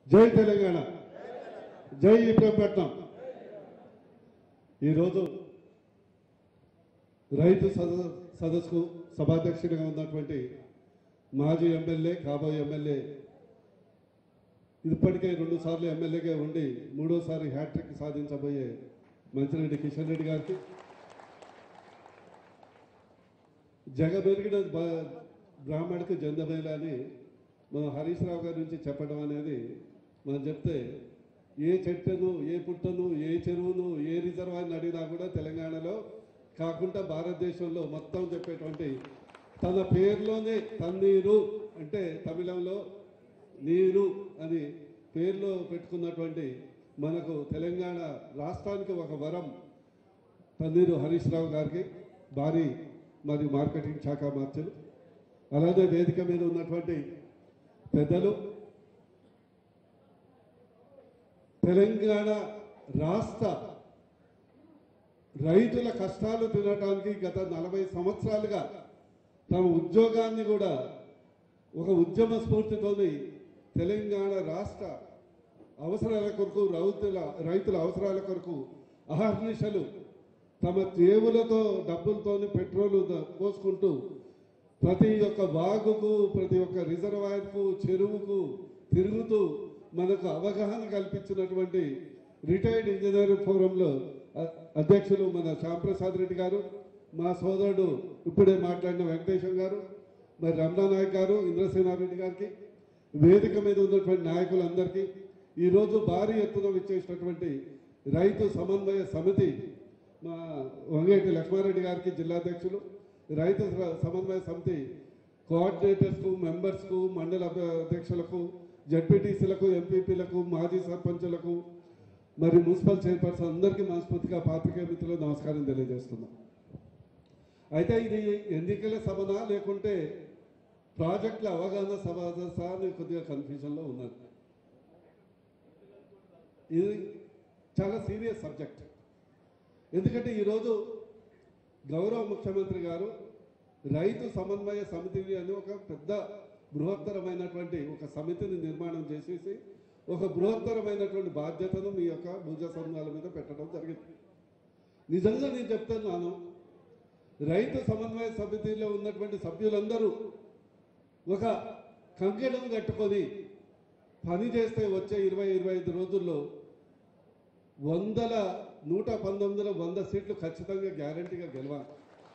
జై తెలంగాణ జై ఇబ్రహంపట్నం ఈరోజు రైతు సద సదస్సుకు సభాధ్యక్షుడిగా ఉన్నటువంటి మాజీ ఎమ్మెల్యే కాబోయే ఎమ్మెల్యే ఇప్పటికే రెండు సార్లు ఎమ్మెల్యేగా ఉండి మూడోసారి హ్యాట్రిక్ సాధించబోయే మంచిరెడ్డి కిషన్ రెడ్డి గారికి జగబెరిగిన బ- బ్రాహ్మణుడికి జందమేళ అని మన హరీష్ రావు గారి నుంచి చెప్పడం అనేది మనం చెప్తే ఏ చెట్టును ఏ పుట్టను ఏ చెరువును ఏ రిజర్వాయర్ని అడిగినా కూడా తెలంగాణలో కాకుండా భారతదేశంలో మొత్తం చెప్పేటువంటి తన పేరులోనే తన్నీరు అంటే తమిళంలో నీరు అని పేర్లో పెట్టుకున్నటువంటి మనకు తెలంగాణ రాష్ట్రానికి ఒక వరం తన్నీరు హరీష్ రావు గారికి భారీ మరియు మార్కెటింగ్ శాఖ మార్చులు అలాగే వేదిక మీద ఉన్నటువంటి పెద్దలు తెలంగాణ రాష్ట్ర రైతుల కష్టాలు తినడానికి గత నలభై సంవత్సరాలుగా తమ ఉద్యోగాన్ని కూడా ఒక ఉద్యమ స్ఫూర్తితోని తెలంగాణ రాష్ట్ర అవసరాల కొరకు రైతుల రైతుల అవసరాల కొరకు అహర్నిశలు తమ జేబులతో డబ్బులతోని పెట్రోలు ద- పోసుకుంటూ ప్రతి ఒక్క వాగుకు ప్రతి ఒక్క రిజర్వాయర్కు చెరువుకు తిరుగుతూ మనకు అవగాహన కల్పించినటువంటి రిటైర్డ్ ఇంజనీరింగ్ ఫోరంలో అ- అధ్యక్షులు మన శ్యాంప్రసాద్ రెడ్డి గారు మా సోదరుడు ఇప్పుడే మాట్లాడిన వెంకటేశం గారు మరి రమణా నాయక్ గారు ఇంద్రసేనారెడ్డి గారికి వేదిక మీద ఉన్నటువంటి నాయకులందరికీ ఈరోజు భారీ ఎత్తున విచ్చేసినటువంటి రైతు సమన్వయ సమితి మా వంగేటి లక్ష్మారెడ్డి గారికి జిల్లాధ్యక్షులు రైతు స- సమన్వయ సమితి కోఆర్డినేటర్స్కు మెంబర్స్కు మండల అభ్య- అధ్యక్షులకు జడ్పీటీసీలకు ఎంపీపీలకు మాజీ సర్పంచులకు మరి మున్సిపల్ చైర్పర్సన్ అందరికీ మనస్ఫూర్తిగా పాత్రికేయ మిత్రులు నమస్కారం తెలియజేస్తున్నాం అయితే ఇది ఎన్నికల సభనా లేకుంటే ప్రాజెక్టుల అవగాహన సభ అని కొద్దిగా కన్ఫ్యూజన్లో ఉన్నది ఇది చాలా సీరియస్ సబ్జెక్ట్ ఎందుకంటే ఈరోజు గౌరవ ముఖ్యమంత్రి గారు రైతు సమన్వయ సమితి అని ఒక పెద్ద బృహత్తరమైనటువంటి ఒక సమితిని నిర్మాణం చేసేసి ఒక బృహత్తరమైనటువంటి బాధ్యతను మీ యొక్క భుజ సంఘాల మీద పెట్టడం జరిగింది నిజంగా నేను చెప్తున్నాను రైతు సమన్వయ సమితిలో ఉన్నటువంటి సభ్యులందరూ ఒక కంకణం కట్టుకొని పని చేస్తే వచ్చే ఇరవై ఇరవై ఐదు రోజుల్లో వందల నూట పంతొమ్మిదిలో వంద సీట్లు ఖచ్చితంగా గ్యారంటీగా గెలవాలి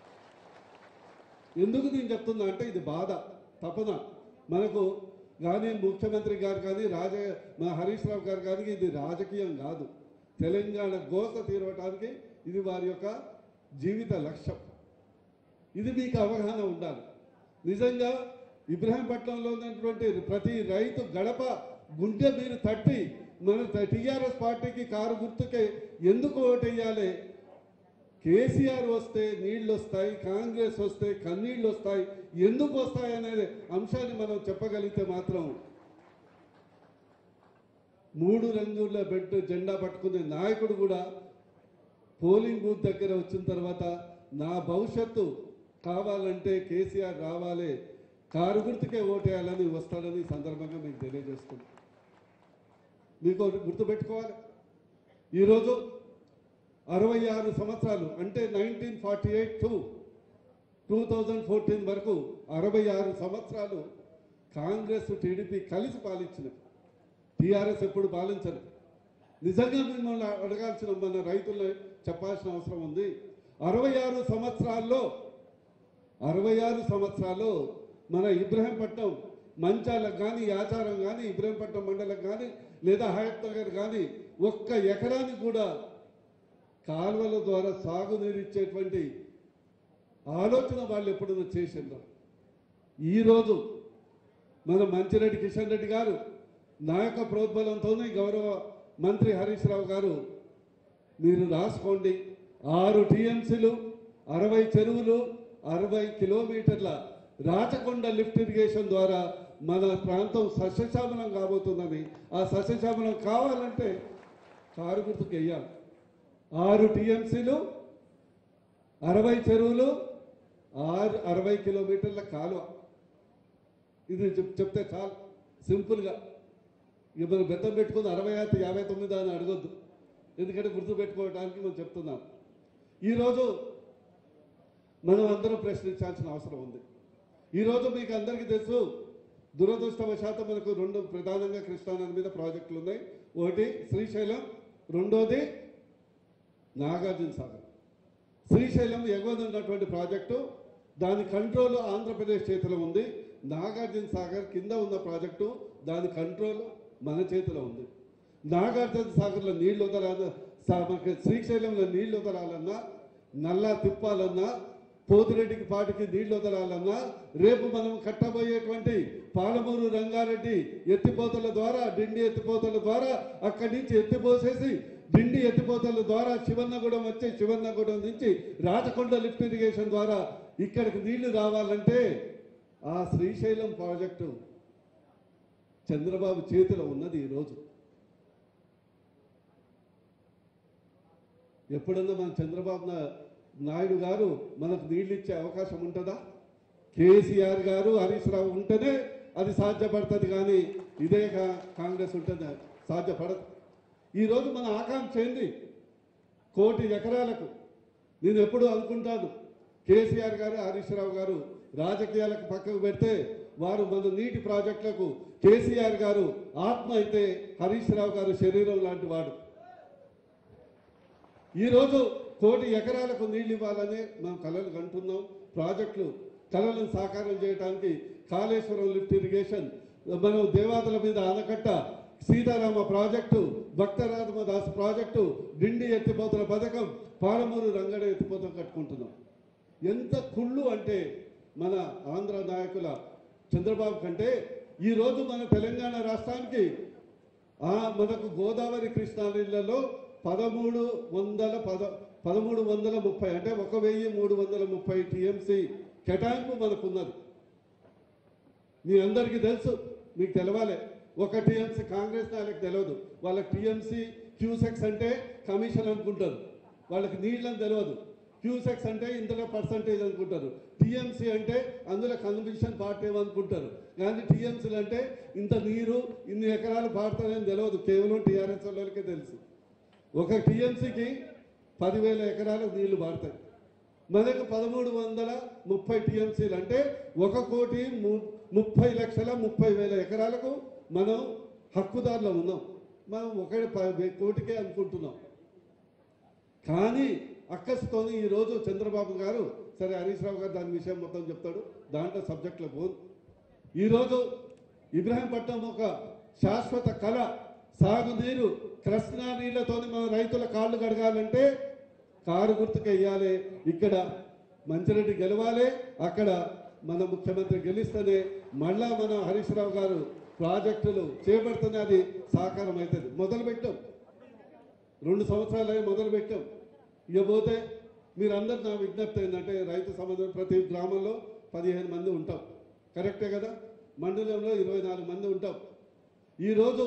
ఎందుకు నేను చెప్తున్నా అంటే ఇది బాధ తపన మనకు కానీ ముఖ్యమంత్రి గారు కానీ రాజ మా హరీష్ రావు గారు కానీ ఇది రాజకీయం కాదు తెలంగాణ గోస తీరవటానికి ఇది వారి యొక్క జీవిత లక్ష్యం ఇది మీకు అవగాహన ఉండాలి నిజంగా ఇబ్రహీంపట్నంలో ఉన్నటువంటి ప్రతి రైతు గడప గుండె మీరు తట్టి మన టీఆర్ఎస్ పార్టీకి కారు గుర్తుకే ఎందుకు ఓటేయాలి కేసీఆర్ వస్తే నీళ్ళు వస్తాయి కాంగ్రెస్ వస్తే కన్నీళ్ళు వస్తాయి ఎందుకు వస్తాయి అనే అంశాన్ని మనం చెప్పగలిగితే మాత్రం మూడు రంగుల బెడ్ జెండా పట్టుకునే నాయకుడు కూడా పోలింగ్ బూత్ దగ్గర వచ్చిన తర్వాత నా భవిష్యత్తు కావాలంటే కేసీఆర్ రావాలి కారు గుర్తుకే ఓటేయాలని వస్తాడని ఈ సందర్భంగా మీకు తెలియజేస్తున్నాను మీకు ఒకటి గుర్తుపెట్టుకోవాలి ఈరోజు అరవై ఆరు సంవత్సరాలు అంటే nineteen forty eight to two thousand fourteen వరకు అరవై ఆరు సంవత్సరాలు కాంగ్రెస్ టీడీపీ కలిసి పాలించినవి టీఆర్ఎస్ ఎప్పుడు పాలించరు నిజంగా మిమ్మల్ని అడగాల్సిన మన రైతులు చెప్పాల్సిన అవసరం ఉంది అరవై ఆరు సంవత్సరాల్లో అరవై ఆరు సంవత్సరాలు మన ఇబ్రహీంపట్నం మంచాలకు కానీ ఆచారం కానీ ఇబ్రహీంపట్నం మండలం కానీ లేదా హయత్ నగర్ కానీ ఒక్క ఎకరానికి కూడా కాలువల ద్వారా సాగునీరు ఇచ్చేటువంటి ఆలోచన వాళ్ళు ఎప్పుడైనా చేసిండ్రు ఈరోజు మన మంచిరెడ్డి కిషన్ రెడ్డి గారు నా యొక్క ప్రోద్బలంతోనే గౌరవ మంత్రి హరీష్ రావు గారు మీరు రాసుకోండి ఆరు టీఎంసీలు అరవై చెరువులు అరవై కిలోమీటర్ల రాచకొండ లిఫ్ట్ ఇరిగేషన్ ద్వారా మన ప్రాంతం సస్యశ్యామలం కాబోతుందని ఆ సస్యశ్యామలం కావాలంటే కారు గుర్తుకు వెయ్యాలి ఆరు టీఎంసీలు అరవై చెరువులు ఆరు అరవై కిలోమీటర్ల కాలువ ఇది చెప్- చెప్తే చాలు సింపుల్గా ఇక మనం బెత్తం పెట్టుకుని అరవై ఐదు యాభై తొమ్మిది అని అడగొద్దు ఎందుకంటే గుర్తు పెట్టుకోవడానికి మనం చెప్తున్నాం ఈరోజు మనం అందరం ప్రశ్నించాల్సిన అవసరం ఉంది ఈరోజు మీకు అందరికీ తెలుసు దురదృష్టవశాత్తు మనకు రెండు ప్రధానంగా కృష్ణానది మీద ప్రాజెక్టులు ఉన్నాయి ఒకటి శ్రీశైలం రెండోది నాగార్జున సాగర్ శ్రీశైలం ఎగువన ఉన్నటువంటి ప్రాజెక్టు దాని కంట్రోల్ ఆంధ్రప్రదేశ్ చేతిలో ఉంది నాగార్జున సాగర్ కింద ఉన్న ప్రాజెక్టు దాని కంట్రోల్ మన చేతిలో ఉంది నాగార్జున సాగర్లో నీళ్లు వదలాల సా- మనకి శ్రీశైలంలో నీళ్లు వదలాలన్నా నల్లా తిప్పాలన్నా పోతిరెడ్డికి పాటికి నీళ్లు వదలాలన్నా రేపు మనం కట్టబోయేటువంటి పాలమూరు రంగారెడ్డి ఎత్తిపోతల ద్వారా డిండి ఎత్తిపోతల ద్వారా అక్కడి నుంచి ఎత్తిపోసేసి డిండి ఎత్తిపోతల ద్వారా శివన్నగూడెం వచ్చి శివన్నగూడెం నుంచి రాచకొండ లిఫ్ట్ ఇరిగేషన్ ద్వారా ఇక్కడికి నీళ్లు రావాలంటే ఆ శ్రీశైలం ప్రాజెక్టు చంద్రబాబు చేతిలో ఉన్నది ఈరోజు ఎప్పుడన్నా మన చంద్రబాబు నా- నాయుడు గారు మనకు నీళ్ళు ఇచ్చే అవకాశం ఉంటుందా కేసీఆర్ గారు హరీష్ రావు ఉంటేనే అది సాధ్యపడుతుంది కానీ ఇదే కా- కాంగ్రెస్ ఉంటుంది సాధ్యపడదు ఈరోజు మన ఆకాంక్ష ఏంది కోటి ఎకరాలకు నేను ఎప్పుడు అనుకుంటాను కేసీఆర్ గారు హరీష్ రావు గారు రాజకీయాలకు పక్కకు పెడితే వారు మన నీటి ప్రాజెక్టులకు కేసీఆర్ గారు ఆత్మ అయితే హరీష్ రావు గారు శరీరం లాంటి వాడు ఈరోజు కోటి ఎకరాలకు నీళ్లు ఇవ్వాలని మనం కలలు కంటున్నాం ప్రాజెక్టులు కళలను సాకారం చేయడానికి కాళేశ్వరం లిఫ్ట్ ఇరిగేషన్ మనం దేవాదుల మీద ఆనకట్ట సీతారామ ప్రాజెక్టు భక్తరామదాస్ ప్రాజెక్టు డిండి ఎత్తిపోతల పథకం పాలమూరు రంగడ ఎత్తిపోతలు కట్టుకుంటున్నాం ఎంత కుళ్ళు అంటే మన ఆంధ్ర నాయకుల చంద్రబాబు కంటే ఈరోజు మన తెలంగాణ రాష్ట్రానికి ఆ మనకు గోదావరి కృష్ణా నీళ్ళలో పదమూడు వందల పద పదమూడు వందల ముప్పై అంటే ఒక వెయ్యి మూడు వందల ముప్పై టీఎంసీ కేటాయింపు మనకున్నది మీ అందరికీ తెలుసు మీకు తెలవాలి ఒక టీఎంసీ కాంగ్రెస్ నాయకు తెలియదు వాళ్ళకి టీఎంసీ క్యూసెక్స్ అంటే కమిషన్ అనుకుంటారు వాళ్ళకి నీళ్ళని తెలియదు క్యూసెక్స్ అంటే ఇందులో పర్సంటేజ్ అనుకుంటారు టీఎంసీ అంటే అందులో కన్వెన్షన్ పార్టీ అనుకుంటారు కానీ టీఎంసీలు అంటే ఇంత నీరు ఇన్ని ఎకరాలు పాడతారని తెలియదు కేవలం టీఆర్ఎస్ వాళ్ళకే తెలుసు ఒక టీఎంసీకి పదివేల ఎకరాలు నీళ్లు పాడతాయి మనకు పదమూడు వందల ముప్పై టీఎంసీలు అంటే ఒక కోటి ము- ముప్పై లక్షల ముప్పై వేల ఎకరాలకు మనం హక్కుదారులు ఉన్నాం మనం ఒక ప- కోటికే అనుకుంటున్నాం కానీ అక్కసుతోని ఈరోజు చంద్రబాబు గారు సరే హరీష్ రావు గారు దాని విషయం మొత్తం చెప్తాడు దాంట్లో సబ్జెక్టులో పోను ఈరోజు ఇబ్రాహీంపట్నం ఒక శాశ్వత కళ సాగునీరు కృష్ణా నీళ్లతోని మన రైతుల కాళ్ళు కడగాలంటే కారు గుర్తుకు వెయ్యాలి ఇక్కడ మంచిరెడ్డి గెలవాలి అక్కడ మన ముఖ్యమంత్రి గెలిస్తేనే మళ్ళా మన హరీష్ రావు గారు ప్రాజెక్టులు చేపడుతూనే అది సాకారం అవుతుంది మొదలు పెట్టాం రెండు సంవత్సరాలు మొదలు పెట్టాం ఇక పోతే మీరందరూ నా విజ్ఞప్తి ఏంటంటే రైతు సంబంధం ప్రతి గ్రామంలో పదిహేను మంది ఉంటాం కరెక్టే కదా మండలంలో ఇరవై నాలుగు మంది ఉంటాం ఈరోజు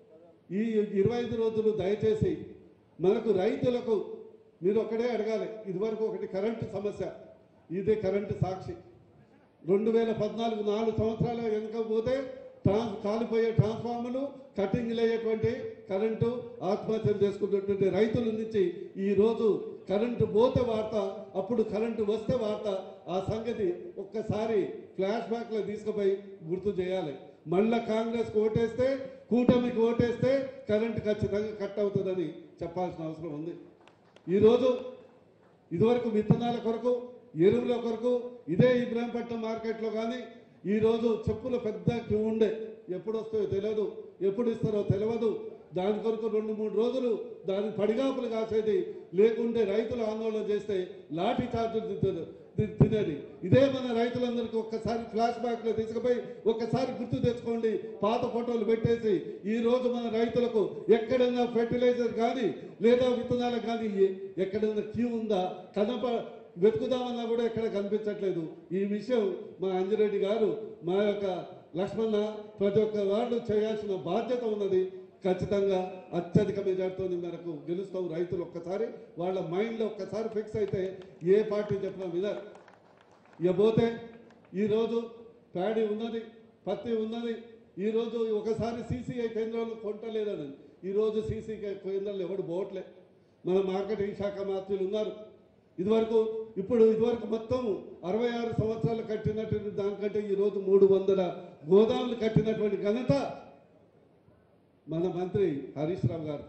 ఈ ఇరవై ఐదు రోజులు దయచేసి మనకు రైతులకు మీరు ఒక్కడే అడగాలి ఇదివరకు ఒకటి కరెంటు సమస్య ఇదే కరెంటు సాక్షి రెండు వేల పద్నాలుగు నాలుగు సంవత్సరాలు వెనుక పోతే ట్రాన్స్ కాలిపోయే ట్రాన్స్ఫార్మర్లు కటింగ్లు అయ్యేటువంటి కరెంటు ఆత్మహత్యలు చేసుకున్నటువంటి రైతుల నుంచి ఈ రోజు కరెంటు పోతే వార్త అప్పుడు కరెంటు వస్తే వార్త ఆ సంగతి ఒక్కసారి ఫ్లాష్ బ్యాక్ లో తీసుకుపోయి గుర్తు చేయాలి మళ్ళా కాంగ్రెస్ ఓటేస్తే కూటమికి ఓటేస్తే కరెంటు ఖచ్చితంగా కట్ అవుతుందని చెప్పాల్సిన అవసరం ఉంది ఈరోజు ఇదివరకు విత్తనాల కొరకు ఎరువుల కొరకు ఇదే ఇబ్రాహీంపట్నం మార్కెట్లో కానీ ఈరోజు చెప్పులు పెద్ద క్యూ ఉండే ఎప్పుడు వస్తాయో తెలియదు ఎప్పుడు ఇస్తారో తెలియదు దాని కొరకు రెండు మూడు రోజులు దాని పడిగాపులు కాసేది లేకుంటే రైతులు ఆందోళన చేస్తే లాఠీ చార్జీలు తిట్టదు తి- తినేది ఇదే మన రైతులందరికీ ఒక్కసారి ఫ్లాష్ బ్యాక్ లో తీసుకుపోయి ఒక్కసారి గుర్తు తెచ్చుకోండి పాత ఫోటోలు పెట్టేసి ఈ రోజు మన రైతులకు ఎక్కడైనా ఫెర్టిలైజర్ కానీ లేదా విత్తనాలకు కానీ ఎ- ఎక్కడైనా క్యూ ఉందా కనప వెతుకుదామన్నా కూడా ఎక్కడ కనిపించట్లేదు ఈ విషయం మా అంజిరెడ్డి గారు మా యొక్క లక్ష్మణ ప్రతి ఒక్క వాళ్ళు చేయాల్సిన బాధ్యత ఉన్నది ఖచ్చితంగా అత్యధిక మెజార్టీతో మేరకు గెలుస్తాం రైతులు ఒక్కసారి వాళ్ళ మైండ్లో ఒక్కసారి ఫిక్స్ అయితే ఏ పార్టీ చెప్పినా వినరు ఇక పోతే ఈరోజు ప్యాడీ ఉన్నది పత్తి ఉన్నది ఈరోజు ఒకసారి సీసీఐ కేంద్రాలు కొంటలేదని ఈరోజు సీసీ కేంద్రాలు ఎవడు పోవట్లే మన మార్కెటింగ్ శాఖ మంత్రులు ఉన్నారు ఇదివరకు ఇప్పుడు ఇదివరకు మొత్తం అరవై ఆరు సంవత్సరాలు కట్టినటువంటి దానికంటే ఈరోజు మూడు వందల గోదాములు కట్టినటువంటి ఘనత మన మంత్రి హరీష్ రావు గారు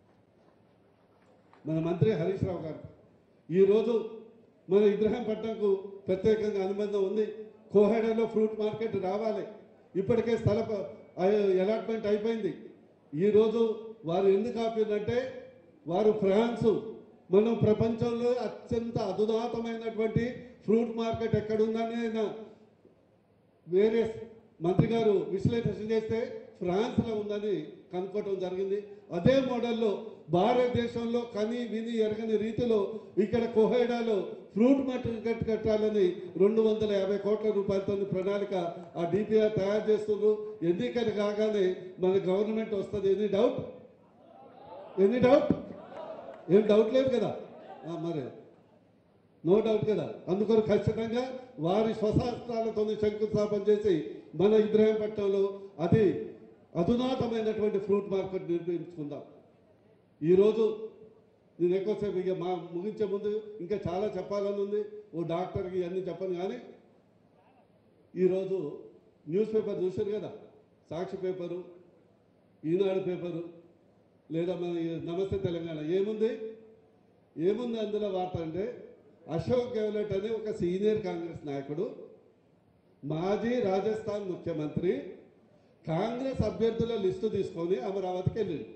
మన మంత్రి హరీష్ రావు గారు ఈరోజు మన ఇబ్రహీంపట్నంకు ప్రత్యేకంగా అనుబంధం ఉంది కోహెడలో ఫ్రూట్ మార్కెట్ రావాలి ఇప్పటికే స్థల ప- అయ- అలాట్మెంట్ అయిపోయింది ఈరోజు వారు ఎందుకు ఆపిందంటే వారు ఫ్రాన్స్ మనం ప్రపంచంలో అత్యంత అధునాతమైనటువంటి ఫ్రూట్ మార్కెట్ ఎక్కడుందని ఆయన వేరే మంత్రి గారు విశ్లేషణ చేస్తే ఫ్రాన్స్లో ఉందని కనుక్కోవటం జరిగింది అదే మోడల్లో భారతదేశంలో కని విని ఎరగని రీతిలో ఇక్కడ కోహేడాలో ఫ్రూట్ మార్కెట్ కట్టాలని రెండు వందల యాభై కోట్ల రూపాయలతో ప్రణాళిక ఆ డిపిఆర్ తయారు చేస్తున్నారు ఎన్నికలు కాగానే మన గవర్నమెంట్ వస్తుంది ఎనీ డౌట్ ఎనీ డౌట్ ఏం డౌట్ లేదు కదా ఆ, మరి నో డౌట్ కదా అందుకని ఖచ్చితంగా వారి స్వశాస్త్రాలతో శంకుస్థాపన చేసి మన ఇబ్రాహీంపట్నంలో అది అధునాతమైనటువంటి ఫ్రూట్ మార్కెట్ నిర్మించుకుందాం ఈరోజు నేను ఎక్కువసేపు ఇక మా ముగించే ముందు ఇంకా చాలా చెప్పాలని ఉంది ఓ డాక్టర్కి ఇవన్నీ చెప్పను కానీ ఈరోజు న్యూస్ పేపర్ చూశారు కదా సాక్షి పేపరు ఈనాడు పేపరు లేదా మన ఈ నమస్తే తెలంగాణ ఏముంది ఏముంది అందులో వార్త అంటే అశోక్ గెహ్లోట్ అనే ఒక సీనియర్ కాంగ్రెస్ నాయకుడు మాజీ రాజస్థాన్ ముఖ్యమంత్రి కాంగ్రెస్ అభ్యర్థుల లిస్టు తీసుకొని అమరావతికి వెళ్ళిండు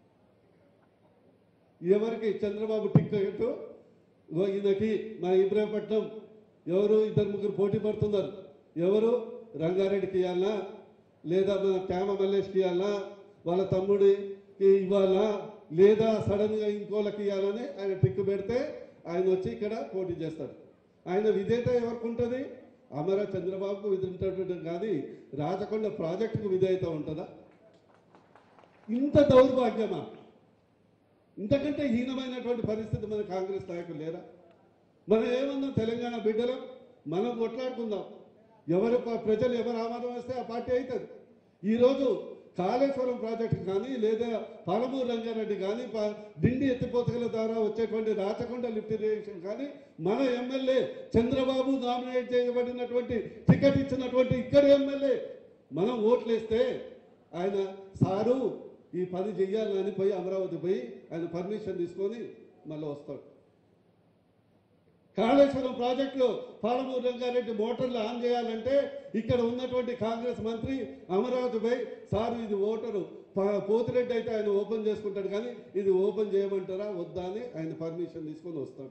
ఎవరికి చంద్రబాబు టిక్కెట్ ఇగో ఈయనకి మా ఇబ్రాహీంపట్నం ఎవరు ఇద్దరు ముగ్గురు పోటీ పడుతున్నారు ఎవరు రంగారెడ్డికి ఇవ్వాలనా లేదా మన క్యామ మల్లేష్కి ఇవ్వాలనా వాళ్ళ తమ్ముడికి ఇవ్వాలా లేదా సడన్గా ఇంకోళ్ళకి ఇవ్వాలని ఆయన టిక్కు పెడితే ఆయన వచ్చి ఇక్కడ పోటీ చేస్తాడు ఆయన విధేయత ఎవరికి ఉంటుంది అమర చంద్రబాబుకు విధి ఉంటుంది కానీ రాచకొండ ప్రాజెక్టుకు విధేయత ఉంటుందా ఇంత దౌర్భాగ్యమా ఇంతకంటే హీనమైనటువంటి పరిస్థితి మన కాంగ్రెస్ నాయకులు లేరా మనం ఏమన్నాం తెలంగాణ బిడ్డలం మనం కొట్లాడుకుందాం ఎవరు ప- ప్రజలు ఎవరు ఆమోదం వస్తే ఆ పార్టీ అవుతుంది ఈరోజు కాళేశ్వరం ప్రాజెక్టు కానీ లేదా పాలమూరు రంగారెడ్డి కానీ ప- డిండి ఎత్తిపోతల ద్వారా వచ్చేటువంటి రాచకొండ లిఫ్ట్ ఇరిగేషన్ కానీ మన ఎమ్మెల్యే చంద్రబాబు నామినేట్ చేయబడినటువంటి టికెట్ ఇచ్చినటువంటి ఇక్కడ ఎమ్మెల్యే మనం ఓట్లేస్తే ఆయన సారు ఈ పని చెయ్యాలని పోయి అమరావతి పోయి ఆయన పర్మిషన్ తీసుకొని మళ్ళీ వస్తాడు కాళేశ్వరం ప్రాజెక్టులో పాలమూరు రంగారెడ్డి మోటార్లు ఆన్ చేయాలంటే ఇక్కడ ఉన్నటువంటి కాంగ్రెస్ మంత్రి అమరావతి పోయి సార్ ఇది ఓటరు ప- పోతిరెడ్డి అయితే ఆయన ఓపెన్ చేసుకుంటాడు కానీ ఇది ఓపెన్ చేయమంటారా వద్దా అని ఆయన పర్మిషన్ తీసుకొని వస్తాడు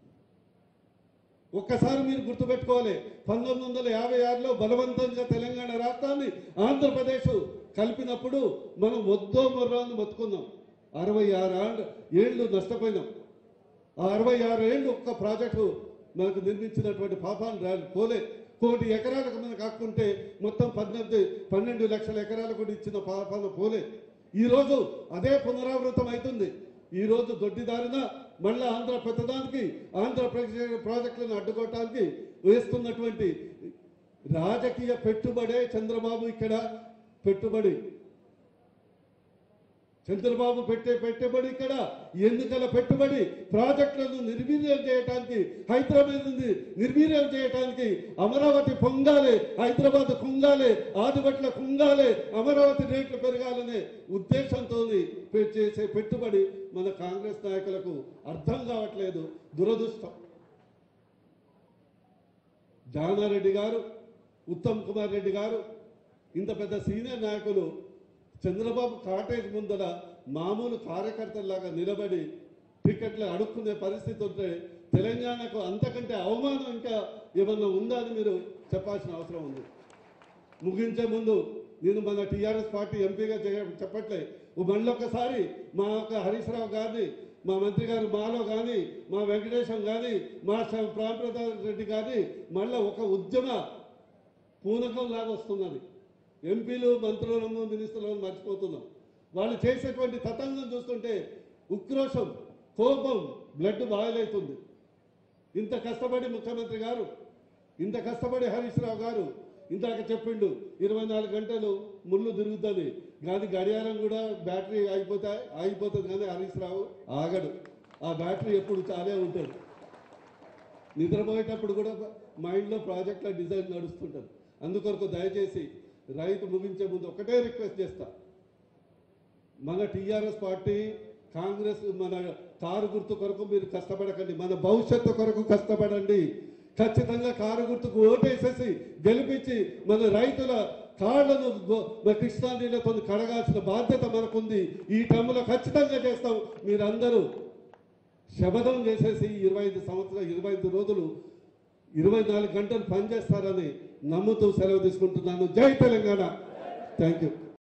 ఒక్కసారి మీరు గుర్తుపెట్టుకోవాలి పంతొమ్మిది వందల యాభై ఆరులో బలవంతంగా తెలంగాణ రాష్ట్రాన్ని ఆంధ్రప్రదేశ్ కలిపినప్పుడు మనం వద్దో మొర్రాన్ని మొత్తుకున్నాం అరవై ఆరు ఆండ్ ఏళ్ళు నష్టపోయినాం ఆ అరవై ఆరు ఏళ్ళు ఒక్క ప్రాజెక్టు మనకు నిర్మించినటువంటి పాపాలు రాలి పోలే కోటి ఎకరాలకు మనకు హక్కుంటే మొత్తం పద్దెనిమిది పన్నెండు లక్షల ఎకరాలకు కూడా ఇచ్చిన పాపాలు పోలే ఈరోజు అదే పునరావృతం అవుతుంది ఈరోజు దొడ్డిదారిన మళ్ళా ఆంధ్ర పెద్దదానికి ఆంధ్రప్రదేశ్ ప్రాజెక్టులను అడ్డుకోవటానికి వేస్తున్నటువంటి రాజకీయ పెట్టుబడే చంద్రబాబు ఇక్కడ పెట్టుబడి చంద్రబాబు పెట్టే పెట్టుబడి ఇక్కడ ఎన్నికల పెట్టుబడి ప్రాజెక్టులను నిర్వీర్యం చేయడానికి హైదరాబాద్ నుండి నిర్వీర్యం చేయడానికి అమరావతి పొంగాలి హైదరాబాద్ కుంగాలి ఆదిపట్ల కుంగాలి అమరావతి రేట్లు పెరగాలనే ఉద్దేశంతో చేసే పెట్టుబడి మన కాంగ్రెస్ నాయకులకు అర్థం కావట్లేదు దురదృష్టం జానారెడ్డి గారు ఉత్తమ్ కుమార్ రెడ్డి గారు ఇంత పెద్ద సీనియర్ నాయకులు చంద్రబాబు కాటేజ్ ముందర మామూలు కార్యకర్తల్లాగా నిలబడి టికెట్లు అడుక్కునే పరిస్థితి ఉంటే తెలంగాణకు అంతకంటే అవమానం ఇంకా ఏమన్నా ఉందా అని మీరు చెప్పాల్సిన అవసరం ఉంది ముగించే ముందు నేను మన టీఆర్ఎస్ పార్టీ ఎంపీగా చేయ చెప్పట్లే ఓ మళ్ళీ ఒక్కసారి మా యొక్క హరీష్ రావు గారిని మా మంత్రి గారు మాలో కానీ మా వెంకటేశం కానీ మా శ- ప్రాణప్రతాప్ రెడ్డి కానీ మళ్ళీ ఒక ఉద్యమ పూనకం లాగా వస్తున్నది ఎంపీలు మంత్రులను మినిస్టర్లను మర్చిపోతున్నాం వాళ్ళు చేసేటువంటి తతంగం చూస్తుంటే ఉక్రోషం కోపం బ్లడ్ బాయిల్ అవుతుంది ఇంత కష్టపడి ముఖ్యమంత్రి గారు ఇంత కష్టపడి హరీష్ రావు గారు ఇందాక చెప్పిండు ఇరవై నాలుగు గంటలు ముళ్ళు తిరుగుతుంది కానీ గడియారం కూడా బ్యాటరీ అయిపోతా ఆగిపోతుంది కానీ హరీష్ రావు ఆగడు ఆ బ్యాటరీ ఎప్పుడు చాలే ఉంటుంది నిద్రపోయేటప్పుడు కూడా మైండ్లో ప్రాజెక్టుల డిజైన్ నడుస్తుంటుంది అందుకొరకు దయచేసి రైతు ముగించే ముందు ఒకటే రిక్వెస్ట్ చేస్తా మన టీఆర్ఎస్ పార్టీ కాంగ్రెస్ మన కారు గుర్తు కొరకు మీరు కష్టపడకండి మన భవిష్యత్తు కొరకు కష్టపడండి ఖచ్చితంగా కారు గుర్తుకు ఓటేసేసి గెలిపించి మన రైతుల కాళ్లను గో- మన కృష్ణా నీళ్ళతో కడగాల్సిన బాధ్యత మనకుంది ఈ టర్ములో ఖచ్చితంగా చేస్తాం మీరందరూ శపథం చేసేసి ఇరవై ఐదు సంవత్సరాలు ఇరవై ఐదు రోజులు ఇరవై నాలుగు గంటలు పనిచేస్తారని నమ్ముతూ సెలవు తీసుకుంటున్నాను జై తెలంగాణ థ్యాంక్ యూ